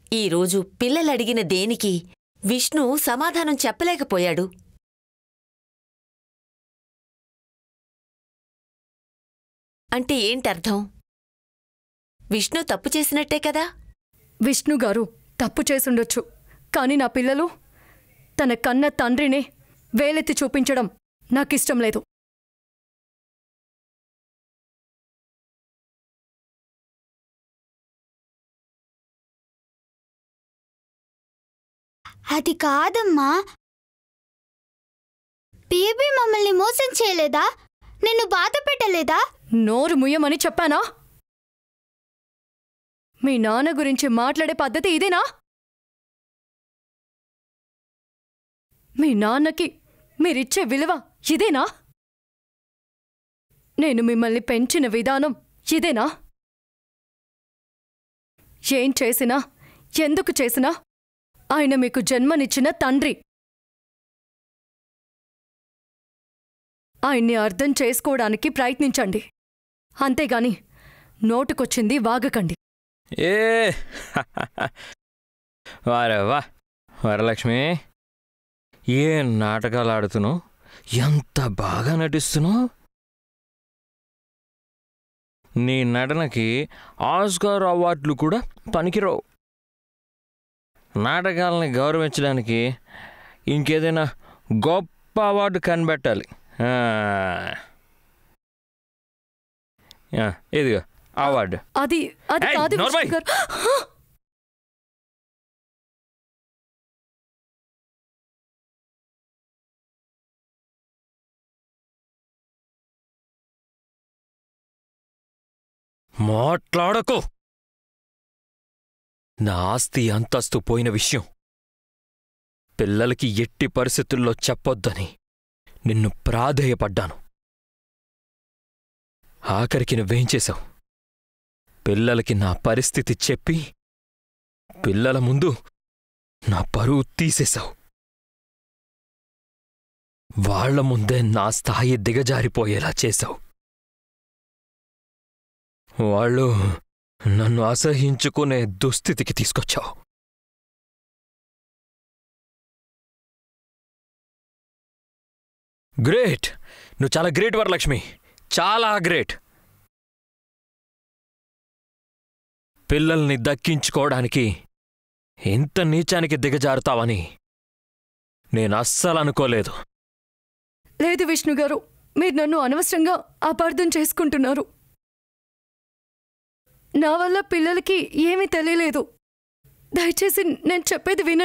ఈరోజు పిల్లలడిగిన దేనికి విష్ణు సమాధానం చెప్పలేకపోయాడు అంటే ఏంటర్థం విష్ణు తప్పు చేసినట్టే కదా విష్ణు గారు తప్పు చేసుండొచ్చు కానీ నా పిల్లలు తన కన్న తండ్రినే వేలెత్తి చూపించడం నాకిష్టం లేదు అది కాదమ్మా బేబీ మమ్మల్ని మోసం చేయలేదా నిన్ను బాధ పెట్టలేదా నోరు ముయ్యమని చెప్పానా మీ నాన్న గురించి మాట్లాడే పద్ధతి ఇదేనా మీ నాన్నకి మీరిచ్చే విలువ ఇదేనా నేను మిమ్మల్ని పెంచిన విధానం ఇదేనా ఏం చేసినా ఎందుకు చేసినా ఆయన మీకు జన్మనిచ్చిన తండ్రి ఆయన్ని అర్థం చేసుకోవడానికి ప్రయత్నించండి అంతేగాని నోటుకొచ్చింది వాగకండి ఏ వారే వా వరలక్ష్మి ఏ నాటకాలు ఆడుతున్నావు ఎంత బాగా నటిస్తున్నావు నీ నటనకి ఆస్కార్ అవార్డులు కూడా పనికిరావు నాటకాలని గౌరవించడానికి ఇంకేదైనా గొప్ప అవార్డు కనిపెట్టాలి ఆ. ఆ, ఇదిగో అవార్డు అది అది ఏయ్, కాదు నోర్మై! విష్ణు గారు మాట్లాడకు నా ఆస్తి అంతస్తు పోయిన విషయం పిల్లలకి ఎట్టి పరిస్థితుల్లో చెప్పొద్దని నిన్ను ప్రాధేయపడ్డాను ఆఖరికి నువ్వేం చేశావు పిల్లలకి నా పరిస్థితి చెప్పి పిల్లల ముందు నా పరువు తీసేశావు వాళ్ల ముందే నా స్థాయి దిగజారిపోయేలా చేశావు వాళ్ళు నన్ను అసహించుకునే దుస్థితికి తీసుకొచ్చావు గ్రేట్ నువ్వు చాలా గ్రేట్ వరలక్ష్మి చాలా గ్రేట్ పిల్లల్ని దక్కించుకోవడానికి ఇంత నీచానికి దిగజారుతావని నేను అస్సలు అనుకోలేదు లేదు విష్ణు గారు మీరు నన్ను అనవసరంగా అపార్థం చేసుకుంటున్నారు నా వల్ల పిల్లలకి ఏమీ తెలియలేదు దయచేసి నేను చెప్పేది వినండి